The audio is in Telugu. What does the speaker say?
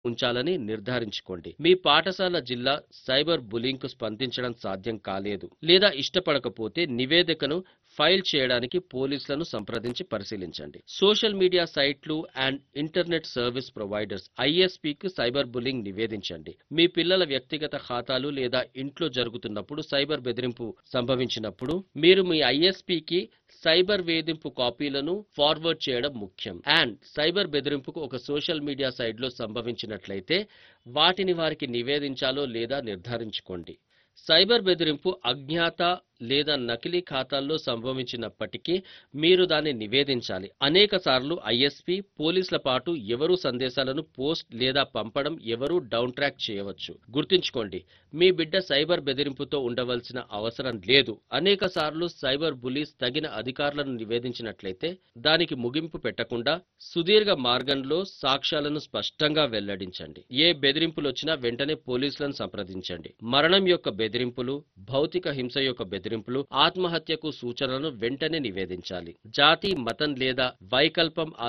ఉంచాలని నిర్ధారించుకోండి మీ పాఠశాల జిల్లా సైబర్ బులింగ్ కు స్పందించడం సాధ్యం కాలేదు లేదా ఇష్టపడకపోతే నివేదికను ఫైల్ చేయడానికి పోలీసులను సంప్రదించి పరిశీలించండి సోషల్ మీడియా సైట్లు అండ్ ఇంటర్నెట్ సర్వీస్ ప్రొవైడర్స్ ఐఎస్పీకి సైబర్ బులింగ్ నివేదించండి మీ పిల్లల వ్యక్తిగత ఖాతాలు లేదా ఇంట్లో జరుగుతున్నప్పుడు సైబర్ బెదిరింపు సంభవించినప్పుడు మీరు మీ ఐఎస్పీకి సైబర్ వేధింపు కాపీలను ఫార్వర్డ్ చేయడం ముఖ్యం అండ్ సైబర్ బెదిరింపుకు ఒక సోషల్ మీడియా సైట్లో సంభవించినట్లయితే వాటిని వారికి నివేదించాలో లేదా నిర్ధారించుకోండి సైబర్ బెదిరింపు అజ్ఞాత లేదా నకిలీ ఖాతాల్లో సంభవించినప్పటికీ మీరు దాన్ని నివేదించాలి అనేక సార్లు ఐఎస్పీ పోలీసుల పాటు ఎవరు సందేశాలను పోస్ట్ లేదా పంపడం ఎవరు డౌన్ ట్రాక్ చేయవచ్చు గుర్తుంచుకోండి మీ బిడ్డ సైబర్ బెదిరింపుతో ఉండవలసిన అవసరం లేదు అనేక సార్లు సైబర్ బులీస్ తగిన అధికారులను నివేదించినట్లయితే దానికి ముగింపు పెట్టకుండా సుదీర్ఘ మార్గంలో సాక్ష్యాలను స్పష్టంగా వెల్లడించండి ఏ బెదిరింపులు వచ్చినా వెంటనే పోలీసులను సంప్రదించండి మరణం యొక్క బెదిరింపులు భౌతిక హింస యొక్క బెదిరింపులు ఆత్మహత్యకు సూచనలను వెంటనే నివేదించాలి జాతి మతం లేదా వైకల్పం